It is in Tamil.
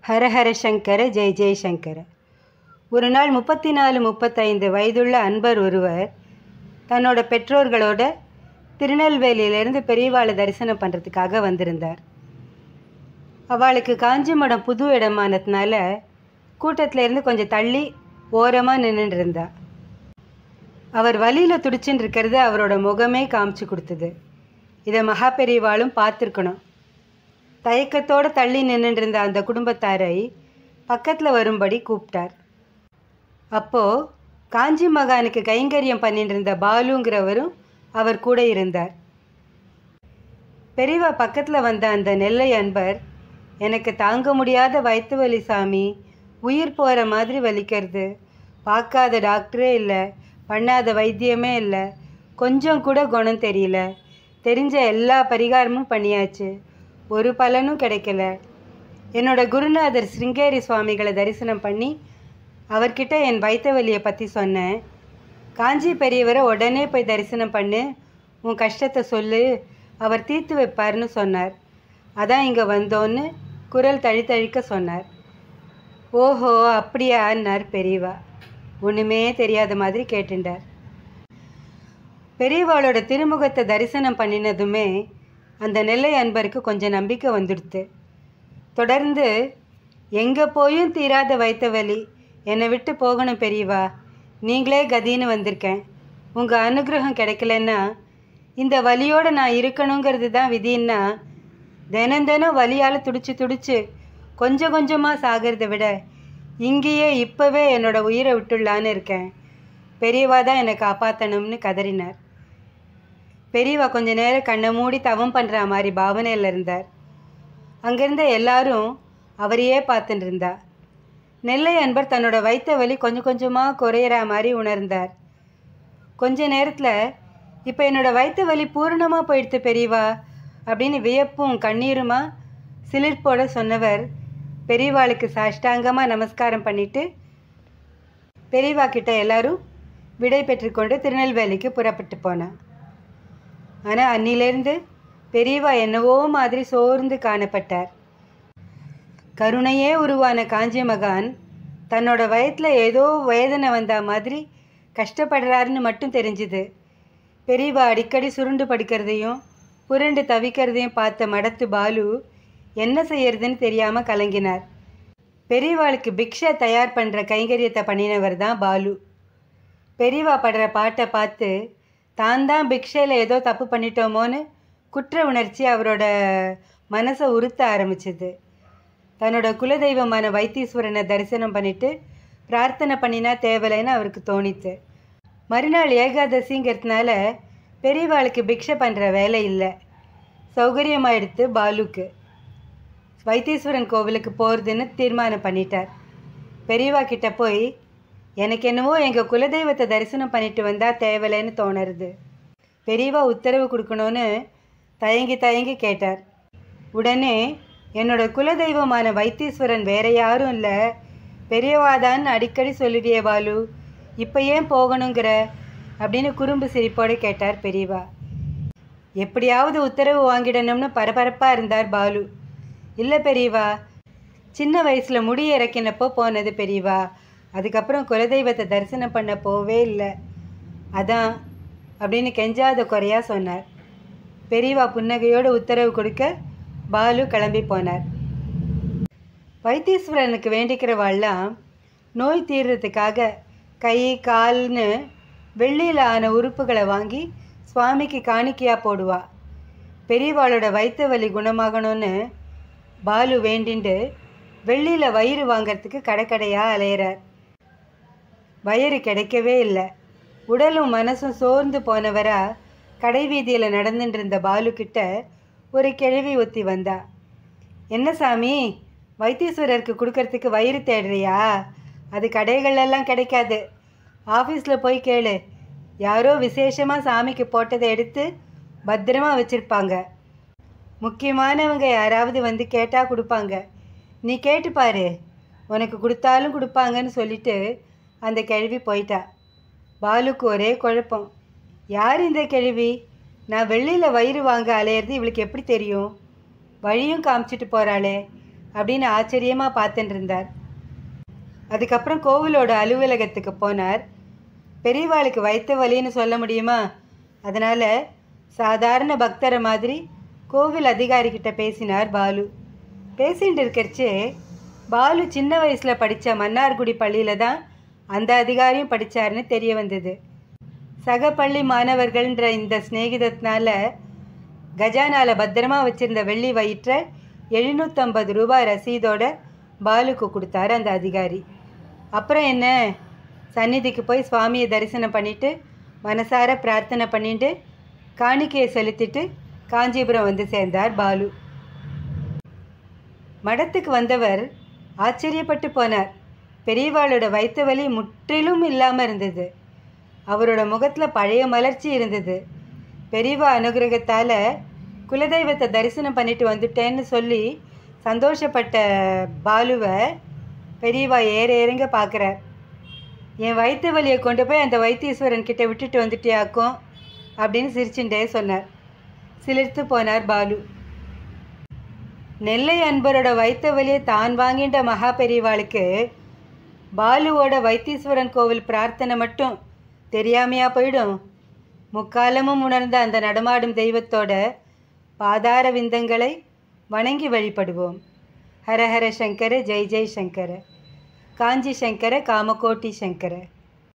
ஹரஹர சங்கர ஜெய் ஜெய் சங்கர ஒரு நாள் முப்பத்தி நாலு முப்பத்தைந்து வயதுள்ள அன்பர் ஒருவர் தன்னோட பெற்றோர்களோட திருநெல்வேலியிலேருந்து பெரியவாளை தரிசனம் பண்ணுறதுக்காக வந்திருந்தார் அவளுக்கு காஞ்சிமடம் புது இடமானதுனால கூட்டத்துல இருந்து கொஞ்சம் தள்ளி ஓரமாக நின்றுட்டு இருந்தா அவர் வழியில் துடிச்சுன்னு இருக்கிறது அவரோட முகமே காமிச்சு கொடுத்தது இதை மகா பெரியவாளும் பார்த்துருக்கணும் தயக்கத்தோடு தள்ளி நின்றுட்டு இருந்த அந்த குடும்பத்தாரை பக்கத்தில் வரும்படி கூப்பிட்டார் அப்போது காஞ்சி மகானுக்கு கைங்கரியம் பண்ணிட்டு இருந்த பாலுங்கிறவரும் அவர் கூட இருந்தார் பெரியவா பக்கத்தில் வந்த அந்த நெல்லை அன்பர் எனக்கு தாங்க முடியாத வயிற்று வலி சாமி உயிர் போகிற மாதிரி வலிக்கிறது பார்க்காத டாக்டரே இல்லை பண்ணாத வைத்தியமே இல்லை கொஞ்சம் கூட குணம் தெரியல தெரிஞ்ச எல்லா பரிகாரமும் பண்ணியாச்சு ஒரு பலனும் கிடைக்கல என்னோட குருநாதர் சிருங்கேரி சுவாமிகளை தரிசனம் பண்ணி அவர்கிட்ட என் வயிற்று வலியை பற்றி சொன்னேன் காஞ்சி பெரியவரை உடனே போய் தரிசனம் பண்ணு உன் கஷ்டத்தை சொல்லு அவர் தீர்த்து வைப்பார்னு சொன்னார் அதான் இங்கே வந்தோன்னு குரல் தழித்தழிக்க சொன்னார் ஓஹோ அப்படியான்னார் பெரியவா ஒன்றுமே தெரியாத மாதிரி கேட்டுண்டார் பெரியவாளோட திருமுகத்தை தரிசனம் பண்ணினதுமே அந்த நெல்லை அன்பருக்கு கொஞ்சம் நம்பிக்கை வந்துடுத்து தொடர்ந்து எங்கே போயும் தீராத வைத்த வலி என்னை விட்டு போகணும் பெரியவா நீங்களே கதின்னு வந்திருக்கேன் உங்கள் அனுகிரகம் கிடைக்கலன்னா இந்த வலியோடு நான் இருக்கணுங்கிறது தான் விதின்னா தினம் தினம் வலியால் துடிச்சு துடிச்சு கொஞ்சம் கொஞ்சமாக சாகிறத விட இங்கேயே இப்போவே என்னோட உயிரை விட்டுடலான்னு இருக்கேன் பெரியவா தான் என்னை காப்பாற்றணும்னு கதறினார் பெரியவா கொஞ்ச நேரம் கண்ணை மூடி தவம் பண்ணுற மாதிரி பாவனையில் இருந்தார் அங்கிருந்த எல்லாரும் அவரையே பார்த்துட்டு இருந்தா நெல்லை அன்பர் தன்னோட வைத்த வலி கொஞ்சம் கொஞ்சமாக குறையிற மாதிரி உணர்ந்தார் கொஞ்ச நேரத்தில் இப்போ என்னோட வயிற்று வலி பூரணமாக போயிடுத்து பெரியவா அப்படின்னு வியப்பும் கண்ணீருமா சிலிர்ப்போட சொன்னவர் பெரியவாளுக்கு சாஷ்டாங்கமாக நமஸ்காரம் பண்ணிட்டு பெரியவா கிட்ட எல்லாரும் விடை பெற்றுக்கொண்டு திருநெல்வேலிக்கு புறப்பட்டு போனான் ஆனால் அன்னிலேருந்து பெரியவா என்னவோ மாதிரி சோர்ந்து காணப்பட்டார் கருணையே உருவான காஞ்சி மகான் தன்னோட வயத்தில் ஏதோ வேதனை வந்த மாதிரி கஷ்டப்படுறாருன்னு மட்டும் தெரிஞ்சுது பெரியவா அடிக்கடி சுருண்டு படுக்கிறதையும் புரண்டு தவிக்கிறதையும் பார்த்த மடத்து பாலு என்ன செய்யறதுன்னு தெரியாமல் கலங்கினார் பெரியவாளுக்கு பிக்ஷை தயார் பண்ணுற கைங்கரியத்தை பண்ணினவர் தான் பாலு பெரியவா படுற பாட்டை பார்த்து தான் தான் பிக்ஷையில் ஏதோ தப்பு பண்ணிட்டோமோன்னு குற்ற உணர்ச்சி அவரோட மனசை உறுத்த ஆரம்பிச்சது தன்னோட குலதெய்வமான வைத்தீஸ்வரனை தரிசனம் பண்ணிட்டு பிரார்த்தனை பண்ணினா தேவலைன்னு அவருக்கு தோணித்து மறுநாள் ஏகாதசிங்கிறதுனால பெரியவாளுக்கு பிக்ஷை பண்ணுற வேலை இல்லை சௌகரியமாக எடுத்து பாலுக்கு வைத்தீஸ்வரன் கோவிலுக்கு போகிறதுன்னு தீர்மானம் பண்ணிட்டார் பெரியவா கிட்ட போய் எனக்கு என்னவோ எங்கள் குலதெய்வத்தை தரிசனம் பண்ணிட்டு வந்தால் தேவலைன்னு தோணுறது பெரியவா உத்தரவு கொடுக்கணும்னு தயங்கி தயங்கி கேட்டார் உடனே என்னோட குலதெய்வமான வைத்தீஸ்வரன் வேற யாரும் இல்லை பெரியவாதான்னு அடிக்கடி சொல்லுவியே பாலு இப்போ ஏன் போகணுங்கிற அப்படின்னு குறும்பு சிரிப்போடு கேட்டார் பெரியவா எப்படியாவது உத்தரவு வாங்கிடணும்னு பரபரப்பாக இருந்தார் பாலு இல்லை பெரியவா சின்ன வயசில் முடி இறக்கினப்போ போனது பெரியவா அதுக்கப்புறம் குலதெய்வத்தை தரிசனம் பண்ண போவே இல்லை அதான் அப்படின்னு கெஞ்சாத குறையாக சொன்னார் பெரியவா புன்னகையோடு உத்தரவு கொடுக்க பாலு கிளம்பி போனார் வைத்தீஸ்வரனுக்கு வேண்டிக்கிறவாள்லாம் நோய் தீர்றதுக்காக கை கால்னு வெள்ளியில் ஆன உறுப்புகளை வாங்கி சுவாமிக்கு காணிக்கையாக போடுவா பெரியவாளோட வயிற்று வலி குணமாகணும்னு பாலு வேண்டிண்டு வெள்ளியில் வயிறு வாங்கிறதுக்கு கடைக்கடையாக அலையிறார் வயிறு கிடைக்கவே இல்லை உடலும் மனசும் சோர்ந்து போனவரா கடை வீதியில் நடந்துட்டு இருந்த பாலு கிட்ட ஒரு கிழவி ஒத்தி வந்தா என்ன சாமி வைத்தீஸ்வரருக்கு கொடுக்கறதுக்கு வயிறு தேடுறியா அது கடைகள்லாம் கிடைக்காது ஆஃபீஸில் போய் கேளு யாரோ விசேஷமாக சாமிக்கு போட்டதை எடுத்து பத்திரமா வச்சுருப்பாங்க முக்கியமானவங்க யாராவது வந்து கேட்டால் கொடுப்பாங்க நீ கேட்டு பாரு உனக்கு கொடுத்தாலும் கொடுப்பாங்கன்னு சொல்லிட்டு அந்த கிழவி போயிட்டா பாலுக்கு ஒரே குழப்பம் யார் இந்த கிழவி நான் வெள்ளியில் வயிறு வாங்க அலையிறது இவளுக்கு எப்படி தெரியும் வழியும் காமிச்சிட்டு போகிறாளே அப்படின்னு ஆச்சரியமாக பார்த்துட்டு இருந்தார் அதுக்கப்புறம் கோவிலோட அலுவலகத்துக்கு போனார் பெரியவாளுக்கு வைத்த வலின்னு சொல்ல முடியுமா அதனால் சாதாரண பக்தரை மாதிரி கோவில் அதிகாரிக்கிட்ட பேசினார் பாலு பேசிட்டு இருக்கிறச்சே பாலு சின்ன வயசில் படித்த மன்னார்குடி பள்ளியில் தான் அந்த அதிகாரியும் படித்தாருன்னு தெரிய வந்தது சக பள்ளி மாணவர்கள்ன்ற இந்த சிநேகிதத்தினால கஜானால பத்திரமா வச்சிருந்த வெள்ளி வயிற்றை எழுநூற்றம்பது ரூபாய் ரசீதோட பாலுக்கு கொடுத்தாரு அந்த அதிகாரி அப்புறம் என்ன சந்நிதிக்கு போய் சுவாமியை தரிசனம் பண்ணிட்டு மனசார பிரார்த்தனை பண்ணிட்டு காணிக்கையை செலுத்திட்டு காஞ்சிபுரம் வந்து சேர்ந்தார் பாலு மடத்துக்கு வந்தவர் ஆச்சரியப்பட்டு போனார் பெரியவாளோட வயிற்று வலி முற்றிலும் இல்லாமல் இருந்தது அவரோட முகத்தில் பழைய மலர்ச்சி இருந்தது பெரியவா அனுகிரகத்தால் குலதெய்வத்தை தரிசனம் பண்ணிட்டு வந்துட்டேன்னு சொல்லி சந்தோஷப்பட்ட பாலுவை பெரியவா ஏற இறங்க பார்க்குறார் என் வயிற்று வலியை கொண்டு போய் அந்த வைத்தீஸ்வரன் கிட்ட விட்டுட்டு வந்துட்டியாக்கும் அப்படின்னு சிரிச்சுட்டே சொன்னார் சிலிர்த்து போனார் பாலு நெல்லை அன்பரோட வைத்த வலியை தான் வாங்கின்ற மகா பெரியவாளுக்கு பாலுவோட வைத்தீஸ்வரன் கோவில் பிரார்த்தனை மட்டும் தெரியாமையா போயிடும் முக்காலமும் உணர்ந்த அந்த நடமாடும் தெய்வத்தோட பாதார விந்தங்களை வணங்கி வழிபடுவோம் ஹரஹர சங்கர ஜெய் ஜெய் சங்கர காஞ்சி சங்கர காமகோட்டி சங்கர